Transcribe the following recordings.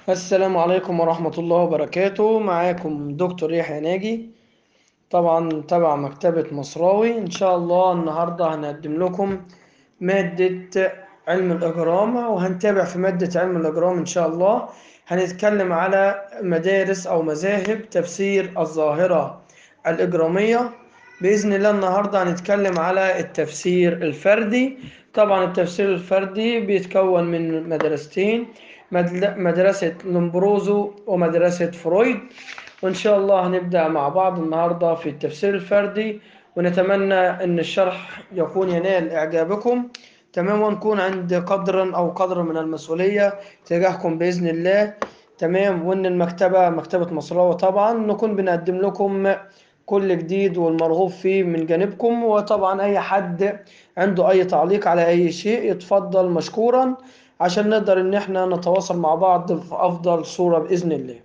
السلام عليكم ورحمة الله وبركاته معاكم دكتور يحيى ناجي طبعا تبع مكتبة مصراوي إن شاء الله النهاردة هنقدم لكم مادة علم الإجرام وهنتابع في مادة علم الإجرام إن شاء الله هنتكلم على مدارس أو مذاهب تفسير الظاهرة الإجرامية بإذن الله النهاردة هنتكلم على التفسير الفردي طبعا التفسير الفردي بيتكون من مدرستين مدل- مدرسة لومبروزو ومدرسة فرويد وإن شاء الله هنبدأ مع بعض النهاردة في التفسير الفردي ونتمنى أن الشرح يكون ينال إعجابكم تمام ونكون عند قدر أو قدر من المسؤولية تجاهكم بإذن الله تمام وإن المكتبة مكتبة مصراوة طبعا نكون بنقدم لكم كل جديد والمرغوب فيه من جانبكم وطبعا أي حد عنده أي تعليق على أي شيء يتفضل مشكورا عشان نقدر إن احنا نتواصل مع بعض في أفضل صورة بإذن الله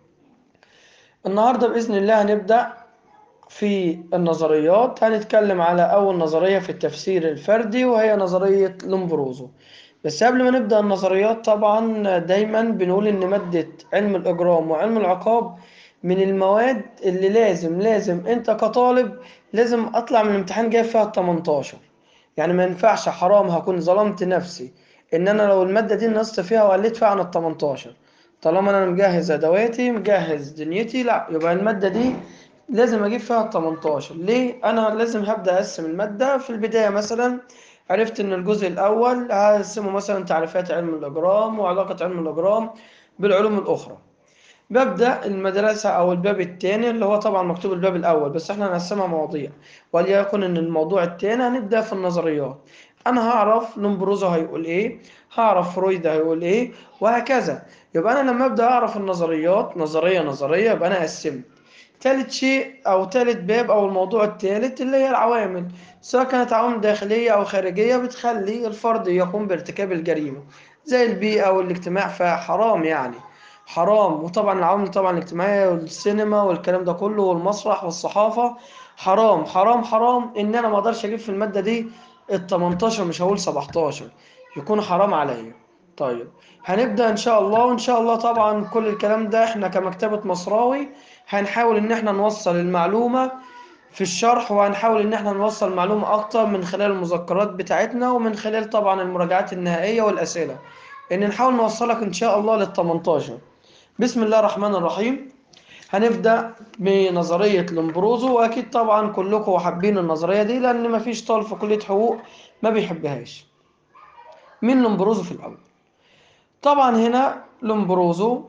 النهاردة بإذن الله هنبدأ في النظريات هنتكلم على أول نظرية في التفسير الفردي وهي نظرية لومبروزو بس قبل ما نبدأ النظريات طبعا دايما بنقول إن مادة علم الإجرام وعلم العقاب من المواد اللي لازم لازم أنت كطالب لازم أطلع من الامتحان جايب فيها 18 يعني ما ينفعش حرام هكون ظلمت نفسي إن أنا لو المادة دي نقصت فيها وقلت فيها عن ال 18 طالما أنا مجهز أدواتي مجهز دنيتي لا يبقى المادة دي لازم اجيب فيها 18 ليه انا لازم هبدا اقسم الماده في البدايه مثلا عرفت ان الجزء الاول هقسمه مثلا تعريفات علم الاجرام وعلاقه علم الاجرام بالعلوم الاخرى ببدا المدرسه او الباب الثاني اللي هو طبعا مكتوب الباب الاول بس احنا هنقسمها مواضيع وليكن ان الموضوع الثاني هنبدا في النظريات انا هعرف لومبروزو هيقول ايه هعرف فرويد هيقول ايه وهكذا يبقى انا لما ابدا اعرف النظريات نظريه نظريه يبقى انا قسمت تالت شيء أو تالت باب أو الموضوع التالت اللي هي العوامل سواء كانت عوامل داخلية أو خارجية بتخلي الفرد يقوم بارتكاب الجريمة زي البيئة والاجتماع فحرام يعني حرام وطبعا العوامل طبعا الاجتماعية والسينما والكلام ده كله والمسرح والصحافة حرام حرام حرام إن أنا ما أقدرش أجيب في المادة دي ال 18 مش هقول 17 يكون حرام عليا طيب هنبدأ إن شاء الله وإن شاء الله طبعا كل الكلام ده إحنا كمكتبة مصراوي هنحاول إن إحنا نوصل المعلومة في الشرح وهنحاول إن إحنا نوصل معلومة أكتر من خلال المذكرات بتاعتنا ومن خلال طبعا المراجعات النهائية والأسئلة إن نحاول نوصلك إن شاء الله لل 18 بسم الله الرحمن الرحيم هنبدأ بنظرية لومبروزو وأكيد طبعا كلكم حابين النظرية دي لأن مفيش طالب في كلية حقوق ما بيحبهاش مين لومبروزو في الأول طبعا هنا لومبروزو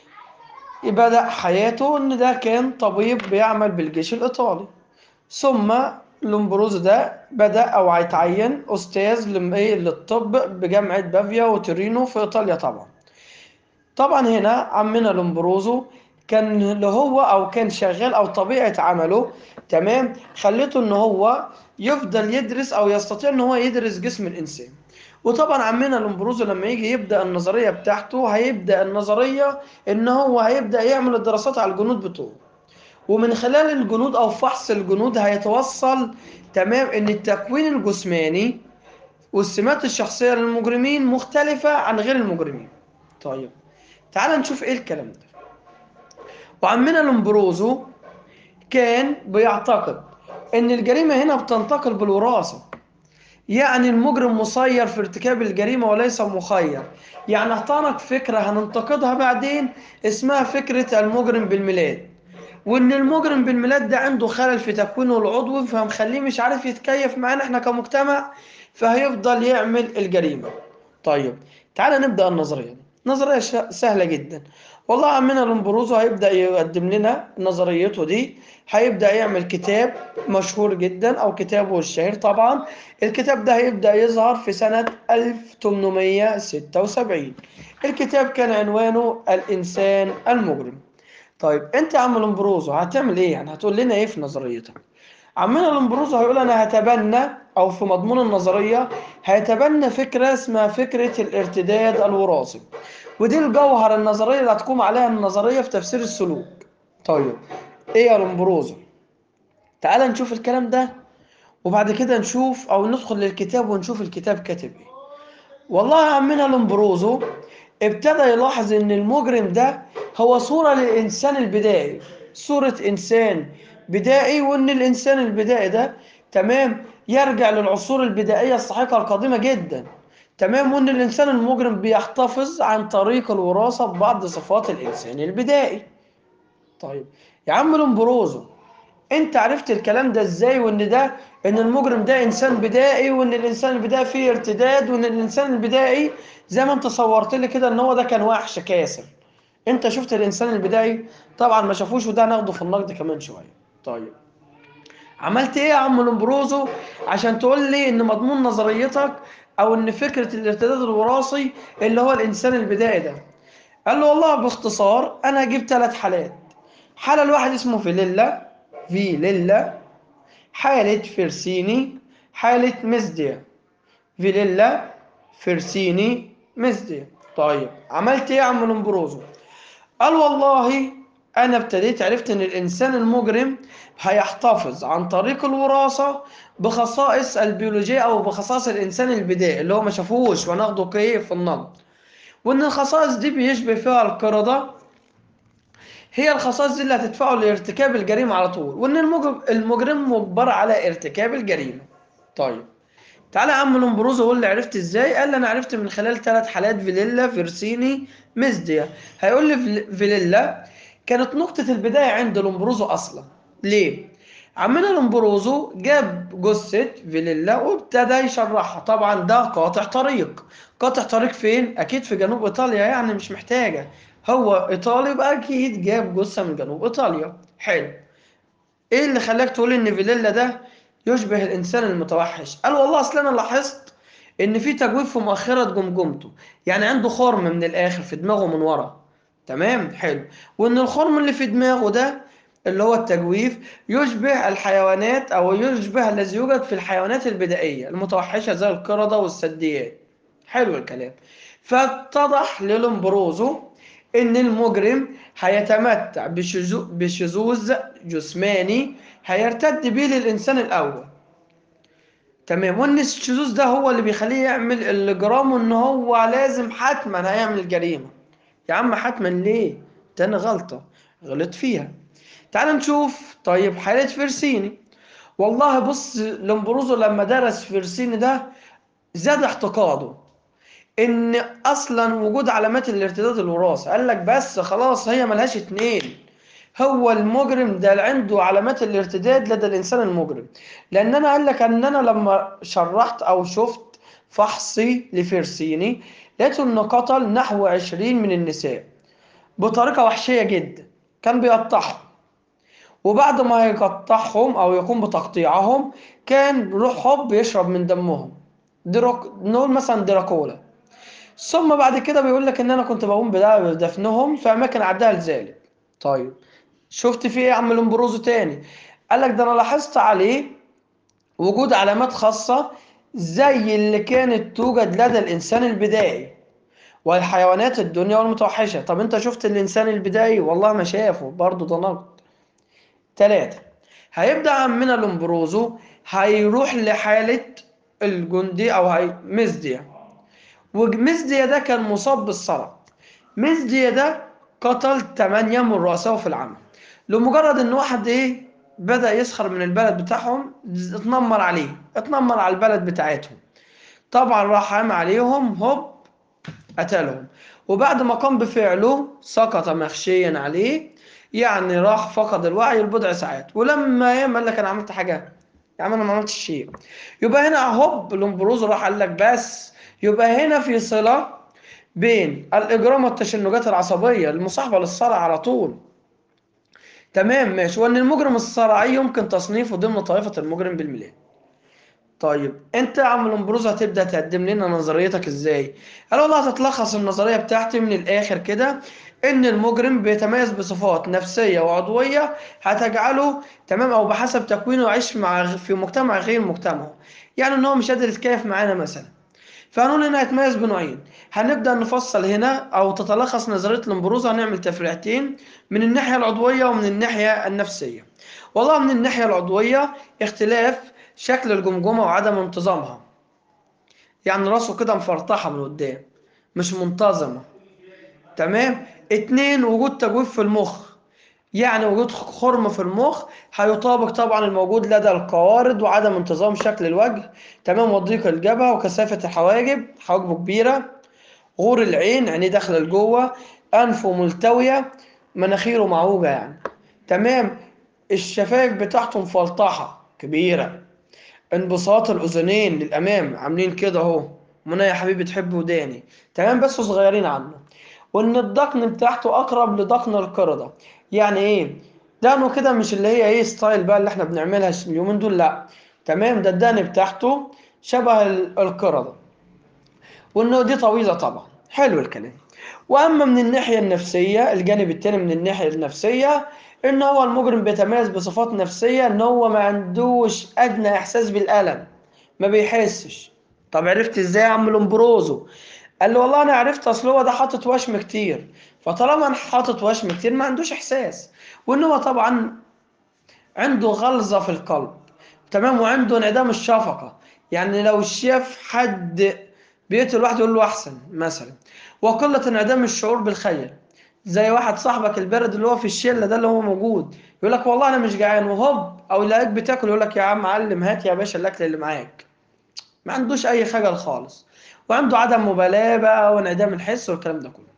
بدأ حياته إن ده كان طبيب بيعمل بالجيش الإيطالي ثم لومبروزو ده بدأ أو هيتعين أستاذ لم- إيه للطب بجامعة بافيا وتورينو في إيطاليا طبعا طبعا هنا عمنا لومبروزو كان اللي هو او كان شغال او طبيعه عمله تمام خلته ان هو يفضل يدرس او يستطيع ان هو يدرس جسم الانسان وطبعا عمنا لومبروزو لما يجي يبدا النظريه بتاعته هيبدا النظريه ان هو هيبدا يعمل الدراسات على الجنود بتوعه ومن خلال الجنود او فحص الجنود هيتوصل تمام ان التكوين الجسماني والسمات الشخصيه للمجرمين مختلفه عن غير المجرمين طيب تعال نشوف ايه الكلام ده وعمنا لومبروزو كان بيعتقد ان الجريمة هنا بتنتقل بالوراثة يعني المجرم مسير في ارتكاب الجريمة وليس مخير يعني اعطانك فكرة هننتقدها بعدين اسمها فكرة المجرم بالميلاد وان المجرم بالميلاد ده عنده خلل في تكوينه العضوي فمخليه مش عارف يتكيف معانا احنا كمجتمع فهيفضل يعمل الجريمة طيب تعالى نبدأ النظرية دي نظرية ش- سهلة جدا والله عمنا لومبروزو هيبدأ يقدم لنا نظريته دي هيبدأ يعمل كتاب مشهور جدا أو كتابه الشهير طبعا الكتاب ده هيبدأ يظهر في سنة 1876 الكتاب كان عنوانه الإنسان المجرم طيب أنت يا عم لومبروزو هتعمل إيه يعني هتقول لنا إيه في نظريتك عمنا لومبروزو هيقول أنا هتبنى أو في مضمون النظرية هيتبنى فكرة اسمها فكرة الارتداد الوراثي ودي الجوهر النظرية اللي هتقوم عليها النظرية في تفسير السلوك طيب ايه يا لومبروزو تعال نشوف الكلام ده وبعد كده نشوف او ندخل للكتاب ونشوف الكتاب كاتب ايه والله يا عمنا لومبروزو ابتدى يلاحظ ان المجرم ده هو صورة للإنسان البدائي صورة إنسان بدائي وان الإنسان البدائي ده تمام يرجع للعصور البدائية السحيقة القديمة جدا تمام وان الإنسان المجرم بيحتفظ عن طريق الوراثة ببعض صفات الإنسان البدائي طيب يا عم لومبروزو انت عرفت الكلام ده ازاي وان ده ان المجرم ده انسان بدائي وان الانسان البدائي فيه ارتداد وان الانسان البدائي زي ما انت صورت لي كده ان هو ده كان وحش كاسر انت شفت الانسان البدائي طبعا ما شافوش وده هناخده في النقد كمان شويه طيب عملت ايه يا عم لومبروزو عشان تقول لي ان مضمون نظريتك او ان فكره الارتداد الوراثي اللي هو الانسان البدائي ده قال له والله باختصار انا هجيب ثلاث حالات حاله الواحد اسمه فيليلا فيليلا حالة فيرسيني حالة مزديا فيليلا فيرسيني مزديا طيب عملت ايه يا عم لومبروزو قال والله انا ابتديت عرفت ان الانسان المجرم هيحتفظ عن طريق الوراثة بخصائص البيولوجية او بخصائص الانسان البدائي اللي هو ما شافوش وناخده كيف في النقد وان الخصائص دي بيشبه فيها القردة هي الخصائص دي اللي هتدفعه لارتكاب الجريمة على طول وان المجرم, المجرم مجبر على ارتكاب الجريمة طيب تعالى يا عم لومبروزو قول لي عرفت ازاي قال لي انا عرفت من خلال ثلاث حالات فيليلا فيرسيني ميزديا هيقول لي فيليلا كانت نقطة البداية عند لومبروزو اصلا ليه عمنا لومبروزو جاب جثة فيليلا وابتدى يشرحها طبعا ده قاطع طريق قاطع طريق فين اكيد في جنوب ايطاليا يعني مش محتاجة هو ايطالي يبقى اكيد جاب جثه من جنوب ايطاليا حلو ايه اللي خلاك تقول ان فيليلا ده يشبه الانسان المتوحش قال والله اصل انا لاحظت ان في تجويف في مؤخره جمجمته يعني عنده خرم من الاخر في دماغه من ورا تمام حلو وان الخرم اللي في دماغه ده اللي هو التجويف يشبه الحيوانات او يشبه الذي يوجد في الحيوانات البدائيه المتوحشه زي القرده والثدييات حلو الكلام فاتضح للومبروزو ان المجرم هيتمتع بشذوذ جسماني هيرتد بيه للانسان الاول تمام وان الشذوذ ده هو اللي بيخليه يعمل الاجرام وان هو لازم حتما هيعمل الجريمه يا عم حتما ليه تاني غلطه غلط فيها تعال نشوف طيب حاله فيرسيني والله بص لومبروزو لما درس فيرسيني ده زاد احتقاده ان اصلا وجود علامات الارتداد الوراثي قال لك بس خلاص هي ملهاش اتنين هو المجرم ده اللي عنده علامات الارتداد لدى الانسان المجرم لان انا قال لك ان انا لما شرحت او شفت فحصي لفيرسيني لقيت انه قتل نحو 20 من النساء بطريقه وحشيه جدا كان بيقطعهم وبعد ما يقطعهم او يقوم بتقطيعهم كان روح حب يشرب من دمهم دروك... نقول مثلا دراكولا ثم بعد كده بيقول لك ان انا كنت بقوم بدفنهم في اماكن عدها لذلك طيب شفت في ايه يا عم لومبروزو تاني قال لك ده انا لاحظت عليه وجود علامات خاصة زي اللي كانت توجد لدى الانسان البدائي والحيوانات الدنيا والمتوحشة طب انت شفت الانسان البدائي والله ما شافه برضه ده نقد تلاتة هيبدأ عمنا لومبروزو هيروح لحالة الجندي او هي مزديا ومزديا ده كان مصاب بالصرع مزديا ده قتل 8 من رؤسائه في العمل لمجرد ان واحد ايه بدأ يسخر من البلد بتاعهم اتنمر عليه اتنمر على البلد بتاعتهم طبعا راح قام عليهم هوب قتلهم وبعد ما قام بفعله سقط مخشيا عليه يعني راح فقد الوعي لبضع ساعات ولما يام قال لك انا عملت حاجه يا عم انا ما عملتش شيء يبقى هنا هوب لومبروزو راح قال لك بس يبقى هنا في صله بين الاجرام والتشنجات العصبيه المصاحبه للصرع على طول تمام ماشي وان المجرم الصرعي يمكن تصنيفه ضمن طائفه المجرم بالميلاد طيب انت يا عم لومبروز هتبدا تقدم لنا نظريتك ازاي قال والله هتتلخص النظريه بتاعتي من الاخر كده ان المجرم بيتميز بصفات نفسيه وعضويه هتجعله تمام او بحسب تكوينه يعيش مع في مجتمع غير مجتمعه يعني ان هو مش قادر يتكيف معانا مثلا فهنقول هنا هيتميز بنوعين هنبدا نفصل هنا او تتلخص نظريه لومبروز هنعمل تفريعتين من الناحيه العضويه ومن الناحيه النفسيه والله من الناحيه العضويه اختلاف شكل الجمجمه وعدم انتظامها يعني راسه كده مفرطحة من قدام مش منتظمة تمام اتنين وجود تجويف في المخ يعني وجود خرم في المخ هيطابق طبعا الموجود لدى القوارض وعدم انتظام شكل الوجه تمام وضيق الجبهة وكثافة الحواجب حواجبه كبيرة غور العين عينيه داخلة لجوه أنفه ملتوية مناخيره معوجة يعني تمام الشفايف بتاعته مفلطحة كبيرة انبساط الأذنين للأمام عاملين كده أهو منى يا حبيبي تحب وداني تمام بس صغيرين عنه وإن الدقن بتاعته أقرب لدقن القردة يعني إيه دقنه كده مش اللي هي إيه ستايل بقى اللي إحنا بنعملها اليومين دول لأ تمام ده الدقن بتاعته شبه ال- القردة وإنه دي طويلة طبعا حلو الكلام وأما من الناحية النفسية الجانب التاني من الناحية النفسية إن هو المجرم بيتميز بصفات نفسية إن هو ما عندوش أدنى إحساس بالألم ما بيحسش طب عرفت إزاي يا عم لومبروزو قال له والله أنا عرفت أصل هو ده حاطط وشم كتير فطالما أنا حاطط وشم كتير ما عندوش إحساس وإن هو طبعا عنده غلظة في القلب تمام وعنده انعدام الشفقة يعني لو شاف حد بيقتل واحد يقول له أحسن مثلا وقلة انعدام الشعور بالخير زي واحد صاحبك البرد اللي هو في الشلة ده اللي هو موجود يقول لك والله أنا مش جعان وهوب أو يلاقيك بتاكل يقول لك يا عم علم هات يا باشا الأكل اللي معاك ما عندوش أي خجل خالص وعنده عدم مبالاة بقى وانعدام الحس والكلام ده كله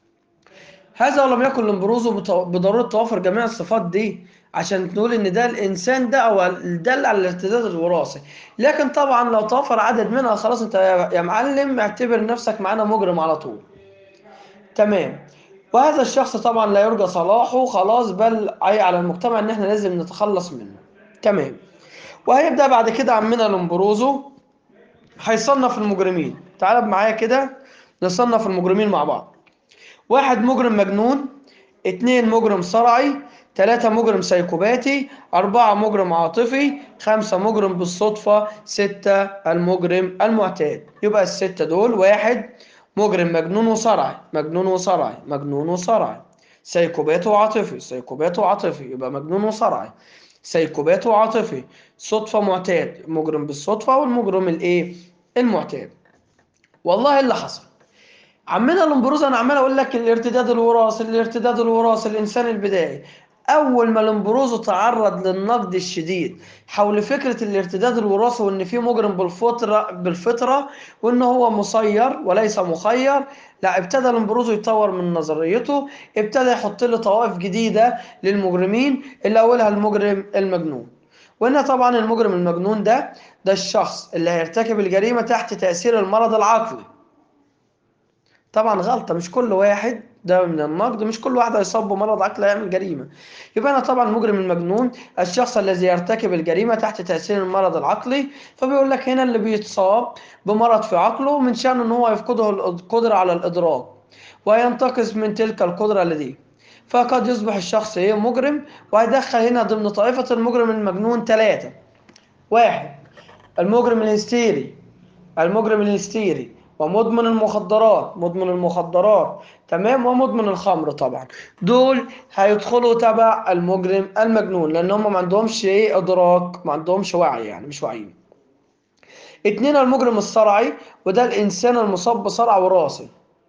هذا ولم يكن لامبروزو بط- بضرورة توافر جميع الصفات دي عشان نقول ان ده الانسان ده او الدل على الارتداد الوراثي لكن طبعا لو توفر عدد منها خلاص انت يا يا معلم اعتبر نفسك معانا مجرم على طول تمام وهذا الشخص طبعا لا يرجى صلاحه خلاص بل عي على المجتمع ان احنا لازم نتخلص منه تمام وهيبدأ بعد كده عمنا لومبروزو هيصنف المجرمين تعال معايا كده نصنف المجرمين مع بعض واحد مجرم مجنون اتنين مجرم صرعي تلاتة مجرم سيكوباتي أربعة مجرم عاطفي خمسة مجرم بالصدفة ستة المجرم المعتاد يبقى الستة دول واحد مجرم مجنون وصرعي مجنون وصرعي مجنون وصرعي سيكوبات وعاطفي سيكوبات وعاطفي يبقى مجنون وصرعي سيكوبات وعاطفي صدفة معتاد مجرم بالصدفة والمجرم الايه المعتاد والله اللي حصل عمنا لومبروز انا عمال اقول لك الارتداد الوراثي الارتداد الوراثي الانسان البدائي اول ما لومبروزو تعرض للنقد الشديد حول فكره الارتداد الوراثي وان في مجرم بالفطره بالفطره وان هو مسير وليس مخير لا ابتدى لومبروزو يطور من نظريته ابتدى يحط له طوائف جديده للمجرمين اللي اولها المجرم المجنون وهنا طبعا المجرم المجنون ده ده الشخص اللي هيرتكب الجريمه تحت تاثير المرض العقلي طبعا غلطة مش كل واحد ده من النقد مش كل واحد هيصاب بمرض عقلي يعمل جريمة يبقى أنا طبعا المجرم المجنون الشخص الذي يرتكب الجريمة تحت تأثير المرض العقلي فبيقول لك هنا اللي بيتصاب بمرض في عقله من شأنه إن هو يفقده القدرة على الإدراك وينتقص من تلك القدرة لديه فقد يصبح الشخص إيه مجرم وهيدخل هنا ضمن طائفة المجرم المجنون ثلاثة واحد المجرم الهستيري المجرم الهستيري ومدمن المخدرات مدمن المخدرات تمام ومدمن الخمر طبعا دول هيدخلوا تبع المجرم المجنون لان هم ما عندهمش ايه ادراك ما عندهمش وعي يعني مش واعيين اتنين المجرم الصرعي وده الانسان المصاب بصرع وراثي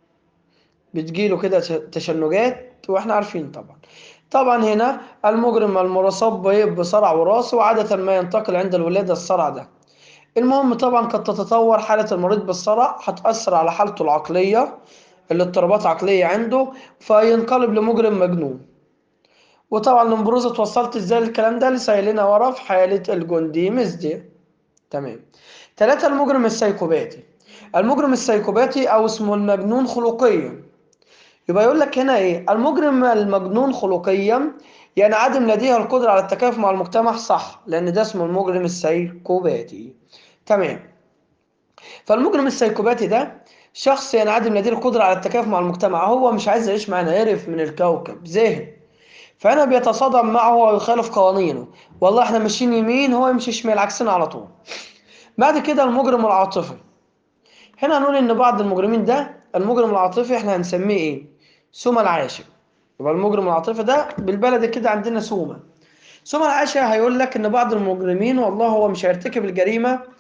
بتجيله كده تشنجات واحنا عارفين طبعا طبعا هنا المجرم المصاب بصرع وراثي وعادة ما ينتقل عند الولادة الصرع ده المهم طبعا قد تتطور حالة المريض بالصرع هتأثر على حالته العقلية الاضطرابات عقلية عنده فينقلب لمجرم مجنون وطبعا لمبروز اتوصلت ازاي الكلام ده لسه قايلينها ورا في حالة الجندي مزدي تمام ثلاثة المجرم السيكوباتي المجرم السيكوباتي او اسمه المجنون خلقيا يبقى يقول لك هنا ايه المجرم المجنون خلقيا يعني عدم لديه القدرة على التكيف مع المجتمع صح لأن ده اسمه المجرم السيكوباتي تمام فالمجرم السيكوباتي ده شخص ينعدم لديه القدرة على التكيف مع المجتمع هو مش عايز يعيش معانا قرف من الكوكب زهق فأنا بيتصادم معه ويخالف قوانينه والله احنا ماشيين يمين هو يمشي شمال عكسنا على طول بعد كده المجرم العاطفي هنا هنقول ان بعض المجرمين ده المجرم العاطفي احنا هنسميه ايه سوما العاشق يبقى المجرم العاطفي ده بالبلد كده عندنا سوما سوما العاشق هيقول لك ان بعض المجرمين والله هو مش هيرتكب الجريمه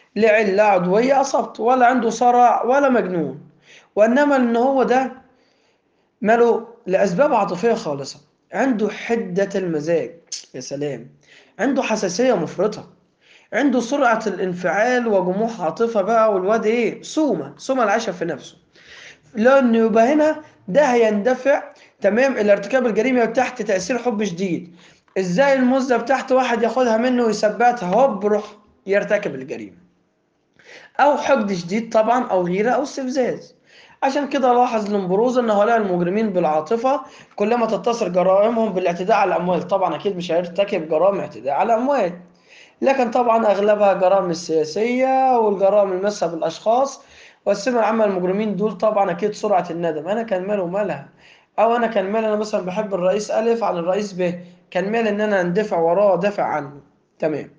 لعلة عضوية أصبته ولا عنده صرع ولا مجنون وإنما إن هو ده ماله لأسباب عاطفية خالصة عنده حدة المزاج يا سلام عنده حساسية مفرطة عنده سرعة الانفعال وجموح عاطفة بقى والواد ايه سومة سومة العاشة في نفسه لأنه يبقى هنا ده هيندفع تمام إلى ارتكاب الجريمة تحت تأثير حب شديد ازاي المزة بتاعت واحد ياخدها منه ويثبتها هوب يروح يرتكب الجريمة أو حقد شديد طبعا أو غيرة أو استفزاز عشان كده لاحظ لمبروز ان هؤلاء المجرمين بالعاطفة كلما تتصل جرائمهم بالاعتداء على الأموال طبعا أكيد مش هيرتكب جرائم اعتداء على الأموال لكن طبعا أغلبها جرائم السياسية والجرائم الماسة بالأشخاص والسمة العامة للمجرمين دول طبعا أكيد سرعة الندم أنا كان ماله مالها أو أنا كان مال أنا مثلا بحب الرئيس ألف عن الرئيس ب كان مال إن أنا أندفع وراه دافع عنه تمام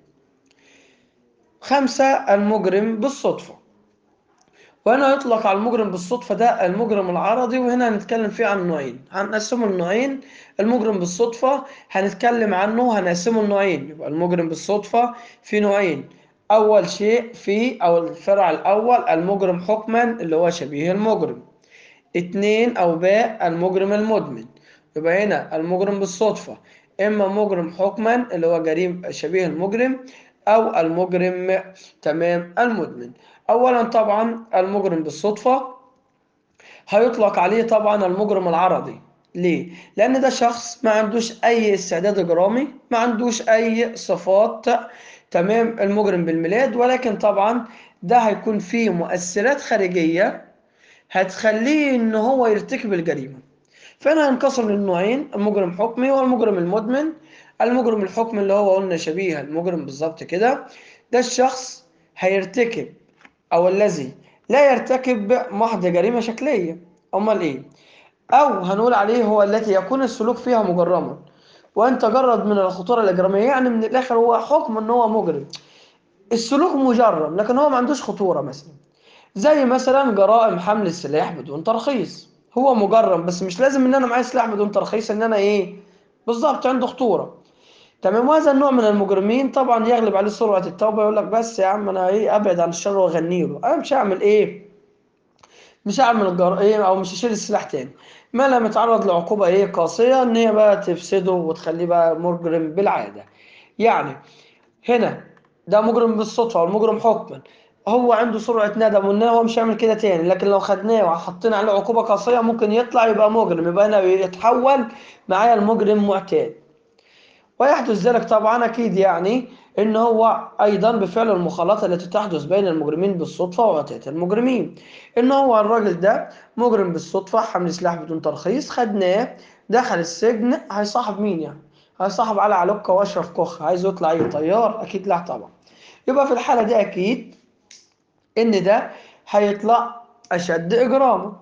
خمسة المجرم بالصدفة وهنا يطلق على المجرم بالصدفة ده المجرم العرضي وهنا هنتكلم فيه عن نوعين هنقسمه لنوعين المجرم بالصدفة هنتكلم عنه هنقسمه لنوعين يبقى المجرم بالصدفة في نوعين أول شيء في أو الفرع الأول المجرم حكما اللي هو شبيه المجرم اتنين أو باء المجرم المدمن يبقى هنا المجرم بالصدفة إما مجرم حكما اللي هو جريم شبيه المجرم أو المجرم تمام المدمن أولا طبعا المجرم بالصدفة هيطلق عليه طبعا المجرم العرضي ليه؟ لأن ده شخص ما عندوش أي استعداد إجرامي ما عندوش أي صفات تمام المجرم بالميلاد ولكن طبعا ده هيكون فيه مؤثرات خارجية هتخليه إن هو يرتكب الجريمة فهنا هنقسم للنوعين المجرم حكمي والمجرم المدمن المجرم الحكمي اللي هو قلنا شبيه المجرم بالظبط كده ده الشخص هيرتكب أو الذي لا يرتكب محض جريمة شكلية أمال إيه؟ أو هنقول عليه هو التي يكون السلوك فيها مجرما وأن تجرد من الخطورة الإجرامية يعني من الآخر هو حكم إن هو مجرم السلوك مجرم لكن هو ما عندوش خطورة مثلا زي مثلا جرائم حمل السلاح بدون ترخيص هو مجرم بس مش لازم إن أنا معايا سلاح بدون ترخيص إن أنا إيه بالظبط عنده خطورة تمام وهذا النوع من المجرمين طبعا يغلب عليه سرعة التوبة يقول لك بس يا عم انا ايه ابعد عن الشر واغني له انا مش هعمل ايه مش هعمل الجر ايه او مش هشيل السلاح تاني ما لم يتعرض لعقوبة ايه قاسية ان هي بقى تفسده وتخليه بقى مجرم بالعادة يعني هنا ده مجرم بالصدفة والمجرم حكما هو عنده سرعة ندم وان هو مش هيعمل كده تاني لكن لو خدناه وحطينا عليه عقوبة قاسية ممكن يطلع يبقى مجرم يبقى هنا يتحول معايا المجرم معتاد ويحدث ذلك طبعا أكيد يعني إن هو أيضا بفعل المخالطة التي تحدث بين المجرمين بالصدفة وعطية المجرمين إن هو الراجل ده مجرم بالصدفة حمل سلاح بدون ترخيص خدناه دخل السجن هيصاحب مين يعني؟ هيصاحب علي علوكة وأشرف كوخ عايز يطلع أي طيار أكيد لا طبعا يبقى في الحالة دي أكيد إن ده هيطلع أشد إجراما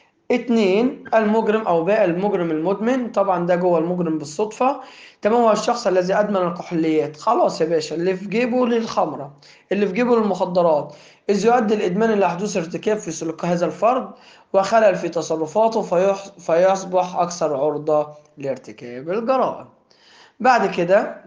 اتنين المجرم او باقي المجرم المدمن طبعا ده جوه المجرم بالصدفه تمام هو الشخص الذي ادمن الكحوليات خلاص يا باشا اللي في جيبه للخمره اللي في جيبه للمخدرات اذ يؤدي الادمان الى حدوث ارتكاب في سلوك هذا الفرد وخلل في تصرفاته فيح... فيصبح اكثر عرضه لارتكاب الجرائم بعد كده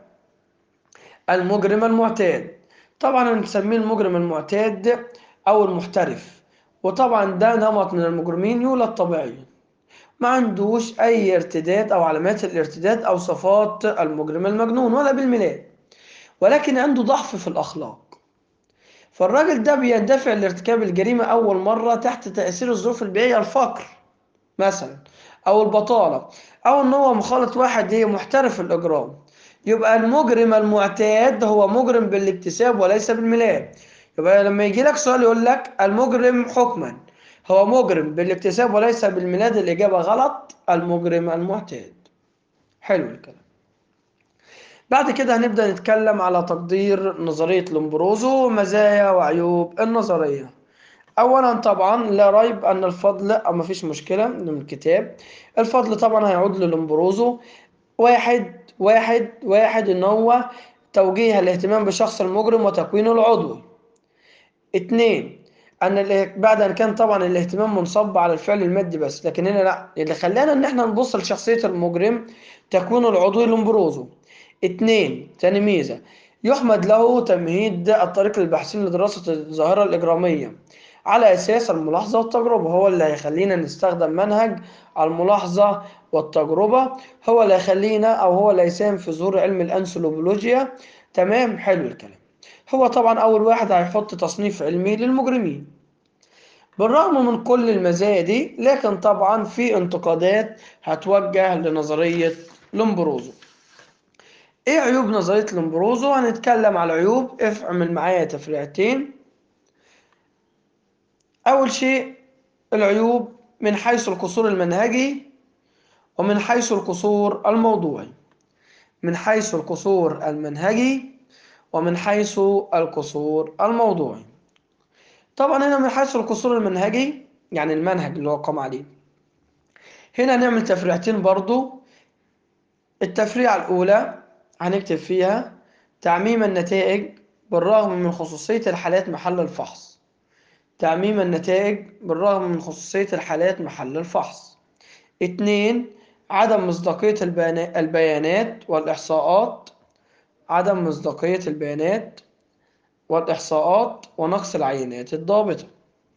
المجرم المعتاد طبعا بنسميه المجرم المعتاد او المحترف وطبعا ده نمط من المجرمين يولد طبيعيا ما عندوش اي ارتداد او علامات الارتداد او صفات المجرم المجنون ولا بالميلاد ولكن عنده ضعف في الاخلاق فالراجل ده بيندفع لارتكاب الجريمة أول مرة تحت تأثير الظروف البيئية الفقر مثلا أو البطالة أو إن هو مخالط واحد إيه محترف الإجرام يبقى المجرم المعتاد هو مجرم بالاكتساب وليس بالميلاد يبقى لما يجي لك سؤال يقول لك المجرم حكما هو مجرم بالاكتساب وليس بالميلاد الإجابة غلط المجرم المعتاد حلو الكلام بعد كده هنبدأ نتكلم على تقدير نظرية لومبروزو ومزايا وعيوب النظرية أولا طبعا لا ريب أن الفضل أو مفيش مشكلة من الكتاب الفضل طبعا هيعود للومبروزو واحد واحد واحد إن هو توجيه الاهتمام بشخص المجرم وتكوينه العضوي اتنين ان ال- بعد ان كان طبعا الاهتمام منصب على الفعل المادي بس لكن هنا لا اللي خلانا ان احنا نبص لشخصيه المجرم تكوينه العضوي لومبروزو اتنين تاني ميزه يحمد له تمهيد الطريق للباحثين لدراسة الظاهرة الإجرامية على أساس الملاحظة والتجربة هو اللي هيخلينا نستخدم منهج الملاحظة والتجربة هو اللي هيخلينا أو هو اللي هيساهم في ظهور علم الأنثروبولوجيا تمام حلو الكلام هو طبعا أول واحد هيحط تصنيف علمي للمجرمين بالرغم من كل المزايا دي لكن طبعا في انتقادات هتوجه لنظرية لومبروزو ايه عيوب نظرية لومبروزو هنتكلم على العيوب افعمل معايا تفريعتين اول شيء العيوب من حيث القصور المنهجي ومن حيث القصور الموضوعي من حيث القصور المنهجي ومن حيث القصور الموضوعي طبعا هنا من حيث القصور المنهجي يعني المنهج اللي هو قام عليه هنا نعمل تفريعتين برضو التفريعة الأولى هنكتب فيها تعميم النتائج بالرغم من خصوصية الحالات محل الفحص تعميم النتائج بالرغم من خصوصية الحالات محل الفحص اتنين عدم مصداقية البيانات والإحصاءات عدم مصداقية البيانات والإحصاءات ونقص العينات الضابطة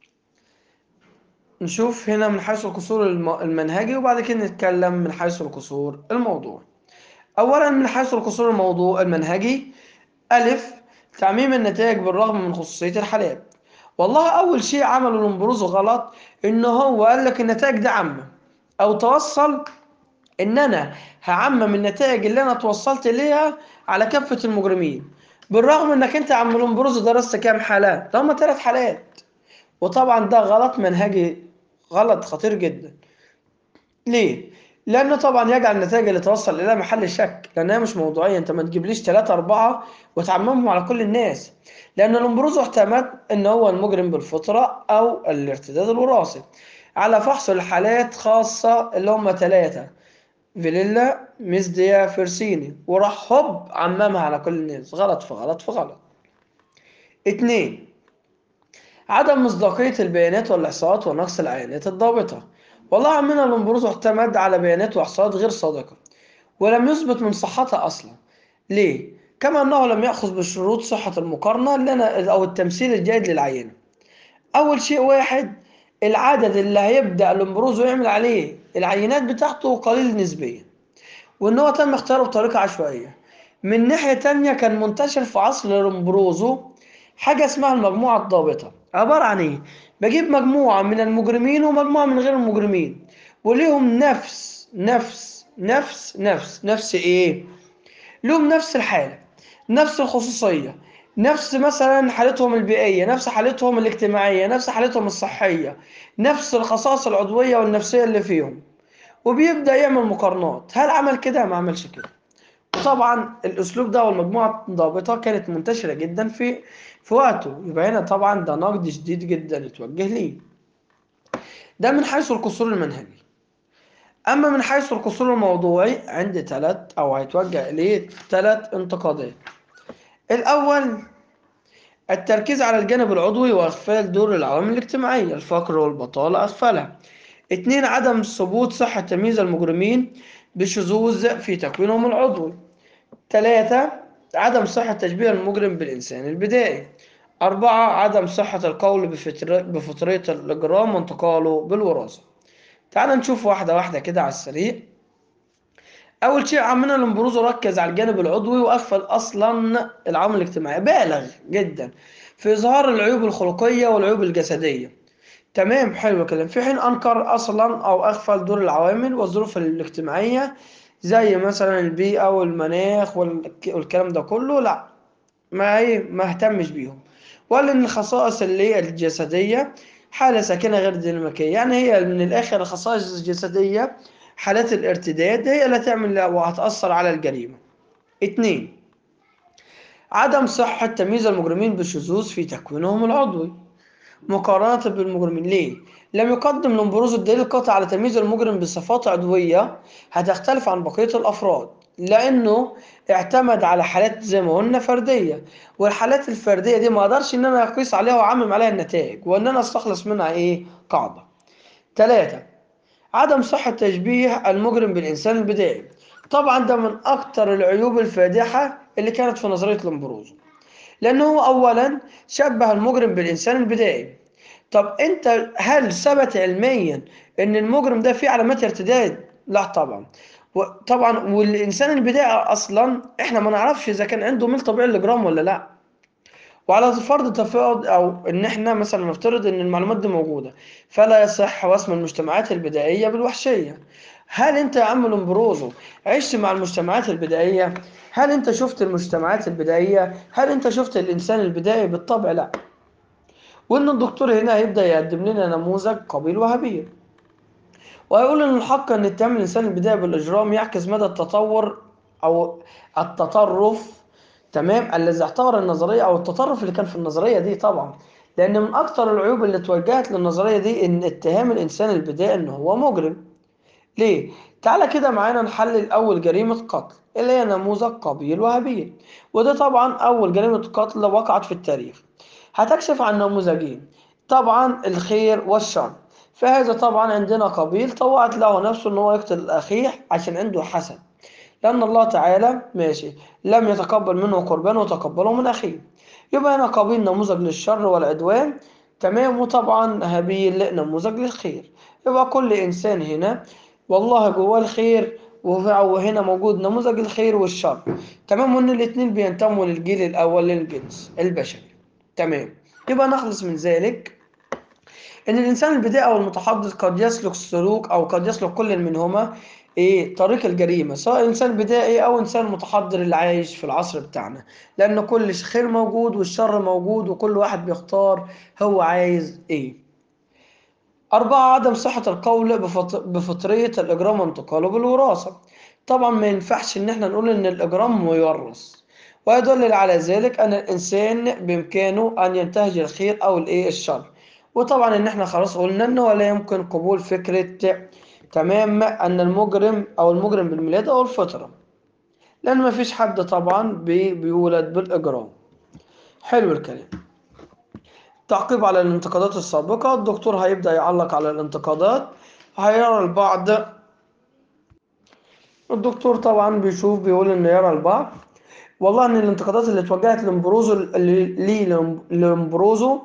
نشوف هنا من حيث القصور المنهجي وبعد كده نتكلم من حيث القصور الموضوعي أولا من حيث القصور الموضوع المنهجي ألف تعميم النتائج بالرغم من خصوصية الحالات والله أول شيء عمله لومبروزو غلط إن هو قال لك النتائج دي عامة أو توصل إن أنا هعمم النتائج اللي أنا توصلت إليها على كافة المجرمين بالرغم إنك أنت يا عم لومبروزو درست كام حالات؟ ده هما ثلاث حالات وطبعا ده غلط منهجي غلط خطير جدا ليه؟ لأنه طبعا يجعل النتائج اللي توصل إلى محل شك لأنها مش موضوعية أنت ما تجيبليش ثلاثة أربعة وتعممهم على كل الناس لأن لومبروزو اعتمد إن هو المجرم بالفطرة أو الارتداد الوراثي على فحص الحالات خاصة اللي هم ثلاثة فيليلا ميزديا فيرسيني وراح هوب عممها على كل الناس غلط في غلط في غلط اتنين عدم مصداقية البيانات والإحصاءات ونقص العينات الضابطة والله عمنا لومبروزو اعتمد على بيانات وإحصاءات غير صادقة ولم يثبت من صحتها أصلا ليه؟ كما أنه لم يأخذ بشروط صحة المقارنة لنا أو التمثيل الجيد للعينة أول شيء واحد العدد اللي هيبدأ لومبروزو يعمل عليه العينات بتاعته قليل نسبيا وإن هو تم اختياره بطريقة عشوائية من ناحية تانية كان منتشر في عصر لومبروزو حاجة اسمها المجموعة الضابطة عبارة عن إيه؟ بجيب مجموعة من المجرمين ومجموعة من غير المجرمين وليهم نفس نفس نفس نفس نفس إيه؟ لهم نفس الحالة نفس الخصوصية نفس مثلا حالتهم البيئية نفس حالتهم الاجتماعية نفس حالتهم الصحية نفس الخصائص العضوية والنفسية اللي فيهم وبيبدأ يعمل مقارنات هل عمل كده ما عملش كده وطبعا الاسلوب ده والمجموعه الضابطه كانت منتشره جدا في في وقته يبقى هنا طبعا ده نقد شديد جدا اتوجه ليه ده من حيث القصور المنهجي اما من حيث القصور الموضوعي عندي ثلاث او هيتوجه اليه ثلاث انتقادات الاول التركيز على الجانب العضوي واغفال دور العوامل الاجتماعيه الفقر والبطاله اغفلها اتنين عدم ثبوت صحه تمييز المجرمين بشذوذ في تكوينهم العضوي ثلاثة عدم صحة تشبيه المجرم بالإنسان البدائي أربعة عدم صحة القول بفطر... بفطرية الإجرام وانتقاله بالوراثة تعال نشوف واحدة واحدة كده على السريع أول شيء عمنا لومبروزو ركز على الجانب العضوي وأغفل أصلا العوامل الاجتماعية بالغ جدا في إظهار العيوب الخلقية والعيوب الجسدية تمام حلو كلام في حين أنكر أصلا أو أغفل دور العوامل والظروف الاجتماعية زي مثلا البيئة والمناخ والكلام ده كله لا ما هي ما اهتمش بيهم ولا ان الخصائص اللي هي الجسدية حالة ساكنة غير ديناميكية يعني هي من الآخر الخصائص الجسدية حالات الارتداد هي اللي تعمل وهتأثر على الجريمة اتنين عدم صحة تمييز المجرمين بالشذوذ في تكوينهم العضوي مقارنة بالمجرمين ليه؟ لم يقدم لومبروزو الدليل القاطع على تمييز المجرم بصفات عضوية هتختلف عن بقية الأفراد لأنه اعتمد على حالات زي ما قلنا فردية والحالات الفردية دي ما أقدرش إن أنا أقيس عليها وأعمم عليها النتائج وإن أنا أستخلص منها إيه؟ قاعدة. ثلاثة عدم صحة تشبيه المجرم بالإنسان البدائي طبعا ده من أكتر العيوب الفادحة اللي كانت في نظرية لومبروزو لأنه هو أولا شبه المجرم بالإنسان البدائي طب أنت هل ثبت علميا إن المجرم ده فيه علامات ارتداد؟ لا طبعا طبعا والإنسان البدائي أصلا إحنا ما نعرفش إذا كان عنده ميل طبيعي للإجرام ولا لا وعلى فرض تفاوض او ان احنا مثلا نفترض ان المعلومات دي موجوده فلا يصح وصم المجتمعات البدائيه بالوحشيه هل انت يا عم لومبروزو عشت مع المجتمعات البدائيه هل انت شفت المجتمعات البدائيه هل انت شفت الانسان البدائي بالطبع لا وان الدكتور هنا هيبدا يقدم لنا نموذج قبيل وهابيل ويقول ان الحق ان اتهام الانسان البدائي بالاجرام يعكس مدى التطور او التطرف تمام الذي اعتبر النظريه او التطرف اللي كان في النظريه دي طبعا لان من اكثر العيوب اللي توجهت للنظريه دي ان اتهام الانسان البدائي ان هو مجرم ليه تعالى كده معانا نحلل اول جريمه قتل اللي هي نموذج قابيل وهابيل وده طبعا اول جريمه قتل وقعت في التاريخ هتكشف عن نموذجين طبعا الخير والشر فهذا طبعا عندنا قابيل طوعت له نفسه ان هو يقتل اخيه عشان عنده حسد لأن الله تعالى ماشي لم يتقبل منه قربان وتقبله من أخيه يبقى هنا قابيل نموذج للشر والعدوان تمام وطبعا هابيل نموذج للخير يبقى كل إنسان هنا والله جواه الخير وهنا موجود نموذج الخير والشر تمام وإن الاتنين بينتموا للجيل الأول للجنس البشري تمام يبقى نخلص من ذلك إن الإنسان البدائي أو المتحدث قد يسلك سلوك أو قد يسلك كل منهما ايه طريق الجريمه سواء انسان بدائي او انسان متحضر اللي عايش في العصر بتاعنا لان كل خير موجود والشر موجود وكل واحد بيختار هو عايز ايه أربعة عدم صحة القول بفطرية الإجرام وانتقاله بالوراثة طبعا ما ينفعش إن احنا نقول إن الإجرام ميورث ويدل على ذلك أن الإنسان بإمكانه أن ينتهج الخير أو الإيه الشر وطبعا إن احنا خلاص قلنا إنه لا يمكن قبول فكرة تمام أن المجرم أو المجرم بالميلاد أو الفطرة لأن مفيش حد طبعا بيولد بالإجرام حلو الكلام تعقيب على الانتقادات السابقة الدكتور هيبدأ يعلق على الانتقادات هيرى البعض الدكتور طبعا بيشوف بيقول إنه يرى البعض والله إن الانتقادات اللي اتوجهت لمبروزو اللي لمبروزو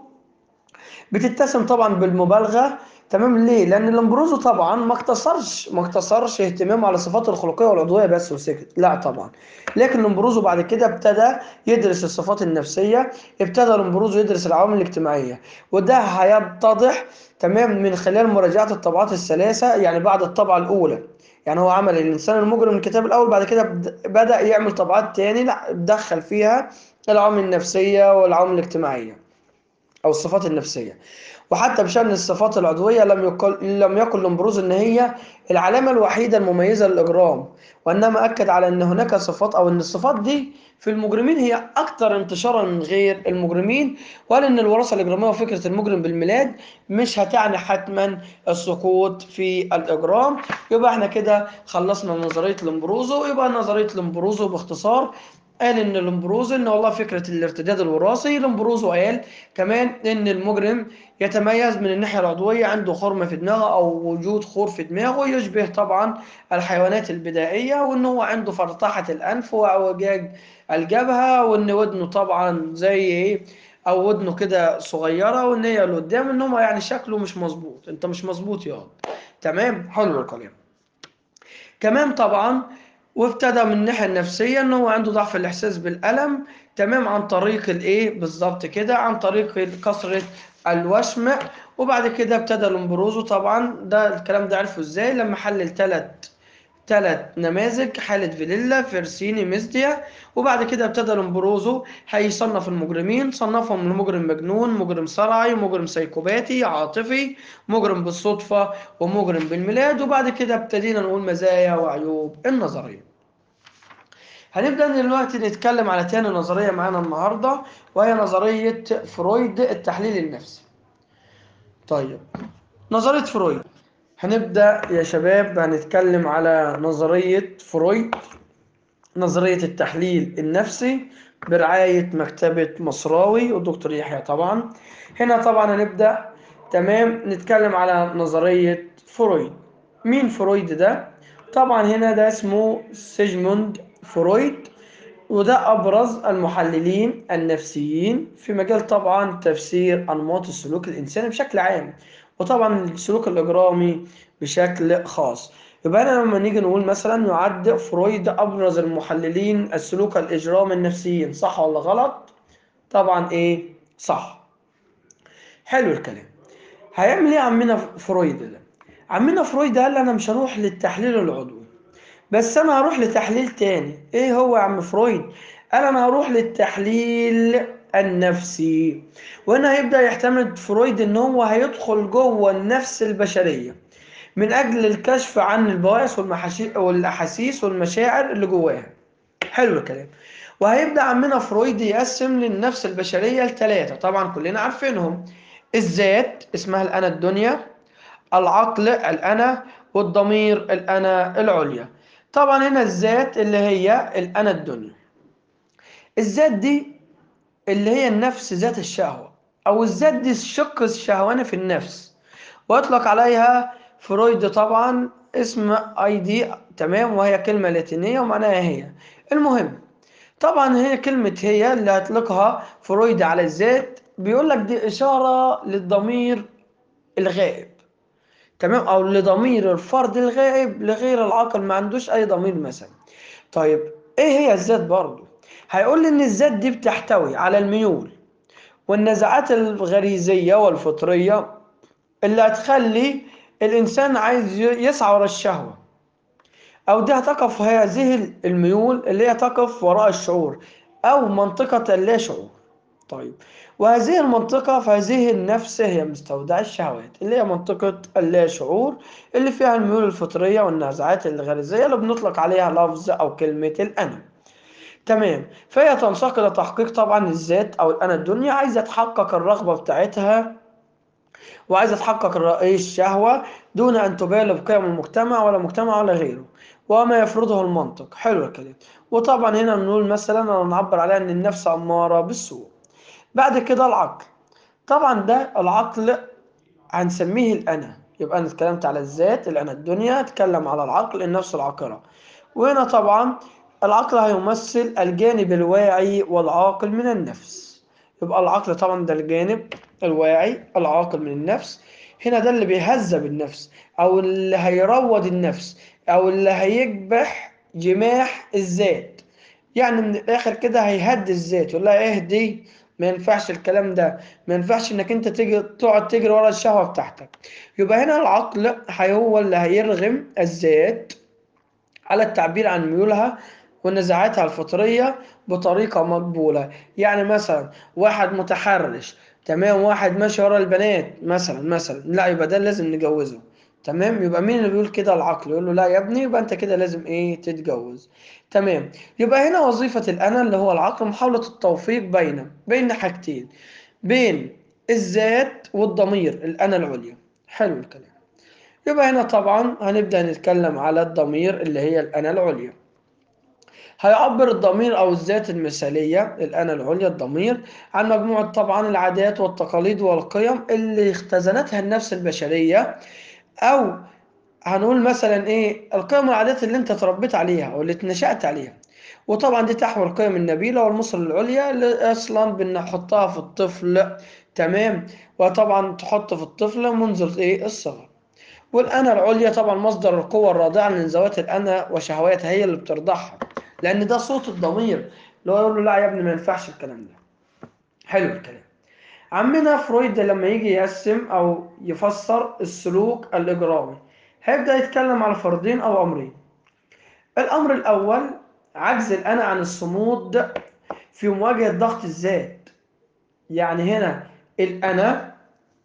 بتتسم طبعا بالمبالغة تمام ليه؟ لأن لامبروزو طبعا ما اقتصرش ما اقتصرش اهتمامه على الصفات الخلقية والعضوية بس وسكت، لا طبعا. لكن لامبروزو بعد كده ابتدى يدرس الصفات النفسية، ابتدى لامبروزو يدرس العوامل الاجتماعية، وده هيتضح تمام من خلال مراجعة الطبعات الثلاثة يعني بعد الطبعة الأولى. يعني هو عمل الإنسان المجرم الكتاب الأول بعد كده بدأ يعمل طبعات تاني لا دخل فيها العوامل النفسية والعوامل الاجتماعية أو الصفات النفسية. وحتى بشأن الصفات العضوية لم يقل لم يقل لومبروز إن هي العلامة الوحيدة المميزة للإجرام وإنما أكد على أن هناك صفات أو أن الصفات دي في المجرمين هي أكثر انتشارا من غير المجرمين وقال إن الوراثة الإجرامية وفكرة المجرم بالميلاد مش هتعني حتما السقوط في الإجرام يبقى إحنا كده خلصنا نظرية لومبروزو يبقى نظرية لومبروزو باختصار قال ان لومبروزو ان والله فكره الارتداد الوراثي لومبروزو قال كمان ان المجرم يتميز من الناحيه العضويه عنده خرم في دماغه او وجود خور في دماغه يشبه طبعا الحيوانات البدائيه وان هو عنده فرطحه الانف واعوجاج الجبهه وان ودنه طبعا زي ايه او ودنه كده صغيره وان هي لقدام ان هو يعني شكله مش مظبوط انت مش مظبوط يا تمام حلو الكلام كمان طبعا وابتدى من الناحيه النفسيه ان هو عنده ضعف الاحساس بالالم تمام عن طريق الايه بالظبط كده عن طريق كثره الوشم وبعد كده ابتدى لومبروزو طبعا ده الكلام ده عرفه ازاي لما حلل ثلاث ثلاث نماذج حالة فيليلا فيرسيني ميزديا وبعد كده ابتدى لومبروزو هيصنف المجرمين صنفهم لمجرم مجنون مجرم صرعي مجرم سيكوباتي عاطفي مجرم بالصدفة ومجرم بالميلاد وبعد كده ابتدينا نقول مزايا وعيوب النظرية هنبدأ دلوقتي نتكلم على تاني نظرية معانا النهاردة وهي نظرية فرويد التحليل النفسي طيب نظرية فرويد هنبدأ يا شباب هنتكلم على نظرية فرويد نظرية التحليل النفسي برعاية مكتبة مصراوي والدكتور يحيى طبعا هنا طبعا هنبدأ تمام نتكلم على نظرية فرويد مين فرويد ده؟ طبعا هنا ده اسمه سيجموند فرويد وده أبرز المحللين النفسيين في مجال طبعا تفسير أنماط السلوك الإنساني بشكل عام وطبعا السلوك الإجرامي بشكل خاص يبقى أنا لما نيجي نقول مثلا يعد فرويد أبرز المحللين السلوك الإجرامي النفسيين صح ولا غلط؟ طبعا إيه؟ صح حلو الكلام هيعمل إيه عمنا فرويد ده؟ عمنا فرويد قال أنا مش هروح للتحليل العضوي بس انا هروح لتحليل تاني ايه هو يا عم فرويد قال انا هروح للتحليل النفسي وهنا هيبدا يعتمد فرويد ان هو هيدخل جوه النفس البشريه من اجل الكشف عن البواعث والمحاشي- والاحاسيس والمشاعر اللي جواها حلو الكلام وهيبدا عمنا فرويد يقسم للنفس البشريه لثلاثه طبعا كلنا عارفينهم الذات اسمها الانا الدنيا العقل الانا والضمير الانا العليا طبعا هنا الذات اللي هي الانا الدنيا الذات دي اللي هي النفس ذات الشهوة او الذات دي الشق الشهواني في النفس ويطلق عليها فرويد طبعا اسم اي دي تمام وهي كلمة لاتينية ومعناها هي المهم طبعا هي كلمة هي اللي هيطلقها فرويد على الذات بيقول لك دي إشارة للضمير الغائب تمام او لضمير الفرد الغائب لغير العاقل ما عندوش اي ضمير مثلا طيب ايه هي الذات برضو هيقول لي ان الذات دي بتحتوي على الميول والنزعات الغريزية والفطرية اللي هتخلي الانسان عايز يسعى ورا الشهوة او دي هتقف هذه الميول اللي هي تقف وراء الشعور او منطقة اللا شعور طيب وهذه المنطقة في هذه النفس هي مستودع الشهوات اللي هي منطقة اللا شعور اللي فيها الميول الفطرية والنزعات الغريزية اللي بنطلق عليها لفظ أو كلمة الأنا تمام فهي تنساق إلى تحقيق طبعا الذات أو الأنا الدنيا عايزة تحقق الرغبة بتاعتها وعايزة تحقق رأي الشهوة دون أن تبالي بقيم المجتمع ولا مجتمع ولا غيره وما يفرضه المنطق حلو الكلام وطبعا هنا بنقول مثلا أو نعبر عليها أن النفس أمارة بالسوء بعد كده العقل طبعا ده العقل هنسميه الأنا يبقى أنا اتكلمت على الذات الأنا الدنيا اتكلم على العقل النفس العاقرة وهنا طبعا العقل هيمثل الجانب الواعي والعاقل من النفس يبقى العقل طبعا ده الجانب الواعي العاقل من النفس هنا ده اللي بيهذب النفس او اللي هيروض النفس او اللي هيكبح جماح الذات يعني من الاخر كده هيهدي الذات يقول لها اهدي ما ينفعش الكلام ده ما ينفعش انك انت تيجي تقعد تجري ورا الشهوه بتاعتك يبقى هنا العقل هي هو اللي هيرغم الذات على التعبير عن ميولها ونزاعاتها الفطريه بطريقه مقبوله يعني مثلا واحد متحرش تمام واحد ماشي ورا البنات مثلا مثلا لا يبقى ده لازم نجوزه تمام يبقى مين اللي بيقول كده العقل يقول له لا يا ابني يبقى انت كده لازم ايه تتجوز تمام يبقى هنا وظيفة الأنا اللي هو العقل محاولة التوفيق بين بين حاجتين بين الذات والضمير الأنا العليا حلو الكلام يبقى هنا طبعا هنبدأ نتكلم على الضمير اللي هي الأنا العليا هيعبر الضمير أو الذات المثالية الأنا العليا الضمير عن مجموعة طبعا العادات والتقاليد والقيم اللي اختزنتها النفس البشرية أو هنقول مثلا ايه القيم والعادات اللي انت تربيت عليها واللي اتنشأت عليها وطبعا دي تحوي القيم النبيلة والمصر العليا اللي اصلا بنحطها في الطفل تمام وطبعا تحط في الطفل منذ ايه الصغر والانا العليا طبعا مصدر القوة الرادعة من ذوات الانا وشهواتها هي اللي بترضعها لان ده صوت الضمير اللي هو يقول له لا يا ابني ما ينفعش الكلام ده حلو الكلام عمنا فرويد لما يجي يقسم او يفسر السلوك الاجرامي هيبدأ يتكلم على فردين أو أمرين الأمر الأول عجز الأنا عن الصمود في مواجهة ضغط الذات يعني هنا الأنا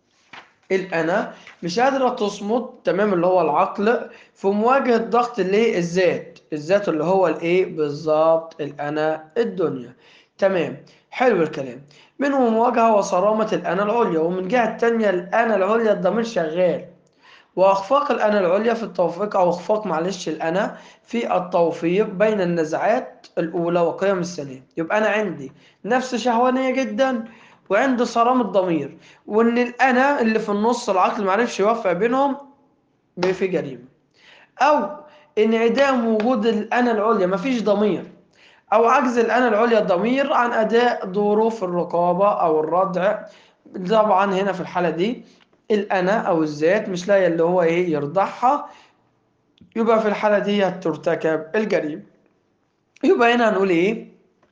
الأنا مش قادرة تصمد تمام اللي هو العقل في مواجهة ضغط الايه الذات الذات اللي هو الايه بالظبط الأنا الدنيا تمام حلو الكلام منه مواجهة وصرامة الأنا العليا ومن جهة تانية الأنا العليا الضمير شغال واخفاق الانا العليا في التوفيق او اخفاق معلش الانا في التوفيق بين النزعات الاولى وقيم الثانيه يبقى انا عندي نفس شهوانيه جدا وعندي صرام الضمير وان الانا اللي في النص العقل معرفش يوفق بينهم في جريمه او انعدام وجود الانا العليا مفيش ضمير أو عجز الأنا العليا الضمير عن أداء دوره في الرقابة أو الردع طبعا هنا في الحالة دي الأنا أو الذات مش لاقي اللي هو إيه يرضعها يبقى في الحالة دي ترتكب الجريمة يبقى هنا هنقول إيه